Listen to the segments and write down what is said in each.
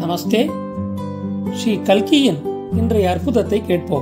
நமஸ்தே ஸ்ரீ கல்கியின் இன்றைய அற்புதத்தை கேட்போம்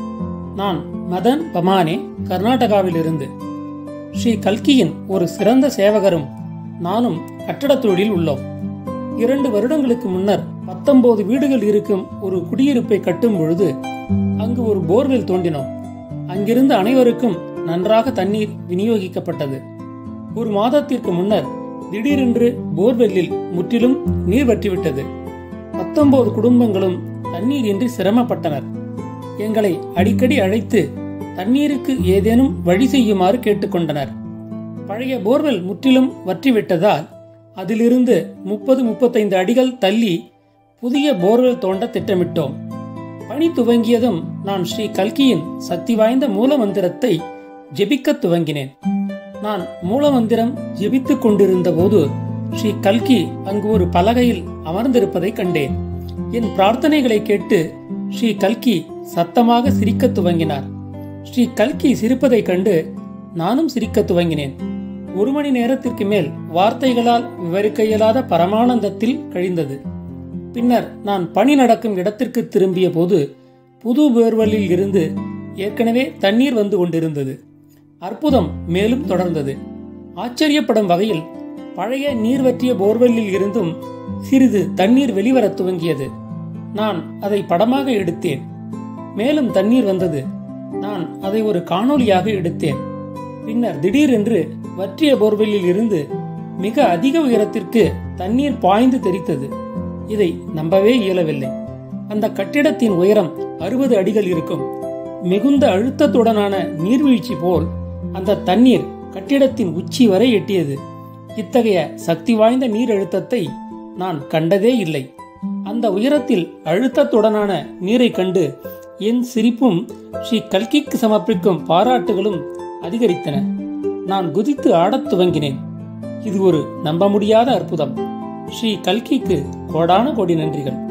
நான் மதன் பமானே கர்நாடகாவிலிருந்து ஸ்ரீ கல்கியின் ஒரு சிறந்த சேவகரும் நானும் கட்டடத் தொழிலில் உள்ளோம் இரண்டு வருடங்களுக்கு முன்னர் பத்தொன்பது வீடுகள் இருக்கும் ஒரு குடியிருப்பை கட்டும் பொழுது அங்கு ஒரு போர்வெல் தோண்டினோம் அங்கிருந்த அனைவருக்கும் நன்றாக தண்ணீர் விநியோகிக்கப்பட்டது ஒரு மாதத்திற்கு முன்னர் திடீரென்று போர்வெல்லில் முற்றிலும் நீர் வற்றிவிட்டது பத்தொன்பது குடும்பங்களும் தண்ணீர் இன்றி சிரமப்பட்டனர் எங்களை அடிக்கடி அழைத்து தண்ணீருக்கு ஏதேனும் வழி செய்யுமாறு கேட்டுக்கொண்டனர் பழைய போர்வெல் முற்றிலும் வற்றிவிட்டதால் அதிலிருந்து முப்பது முப்பத்தைந்து அடிகள் தள்ளி புதிய போர்வெல் தோண்ட திட்டமிட்டோம் பணி துவங்கியதும் நான் ஸ்ரீ கல்கியின் சக்தி வாய்ந்த மூல மந்திரத்தை ஜெபிக்கத் துவங்கினேன் நான் மூலமந்திரம் ஜெபித்துக் கொண்டிருந்த போது ஸ்ரீ கல்கி அங்கு ஒரு பலகையில் அமர்ந்திருப்பதை கண்டேன் என் பிரார்த்தனைகளை கேட்டு ஸ்ரீ கல்கி சத்தமாக சிரிக்கத் துவங்கினார் ஸ்ரீ கல்கி சிரிப்பதைக் கண்டு நானும் சிரிக்கத் துவங்கினேன் ஒரு மணி நேரத்திற்கு மேல் வார்த்தைகளால் விவரிக்க இயலாத பரமானந்தத்தில் கழிந்தது பின்னர் நான் பணி நடக்கும் இடத்திற்கு திரும்பிய போது புது போர்வெல்லில் இருந்து ஏற்கனவே தண்ணீர் வந்து கொண்டிருந்தது அற்புதம் மேலும் தொடர்ந்தது ஆச்சரியப்படும் வகையில் பழைய நீர் வற்றிய போர்வெல்லில் இருந்தும் சிறிது தண்ணீர் வெளிவரத் துவங்கியது நான் அதை படமாக எடுத்தேன் மேலும் தண்ணீர் வந்தது நான் அதை ஒரு காணொளியாக எடுத்தேன் பின்னர் திடீரென்று வற்றிய போர்வெல்லில் இருந்து மிக அதிக உயரத்திற்கு தண்ணீர் பாய்ந்து தெரித்தது இதை நம்பவே இயலவில்லை அந்த கட்டிடத்தின் உயரம் அறுபது அடிகள் இருக்கும் மிகுந்த அழுத்தத்துடனான நீர்வீழ்ச்சி போல் அந்த தண்ணீர் கட்டிடத்தின் உச்சி வரை எட்டியது இத்தகைய சக்தி வாய்ந்த நீர் அழுத்தத்தை நான் கண்டதே இல்லை அந்த உயரத்தில் அழுத்தத்துடனான நீரை கண்டு என் சிரிப்பும் ஸ்ரீ கல்கிக்கு சமர்ப்பிக்கும் பாராட்டுகளும் அதிகரித்தன நான் குதித்து ஆடத் துவங்கினேன் இது ஒரு நம்ப முடியாத அற்புதம் ஸ்ரீ கல்கிக்கு கோடான கோடி நன்றிகள்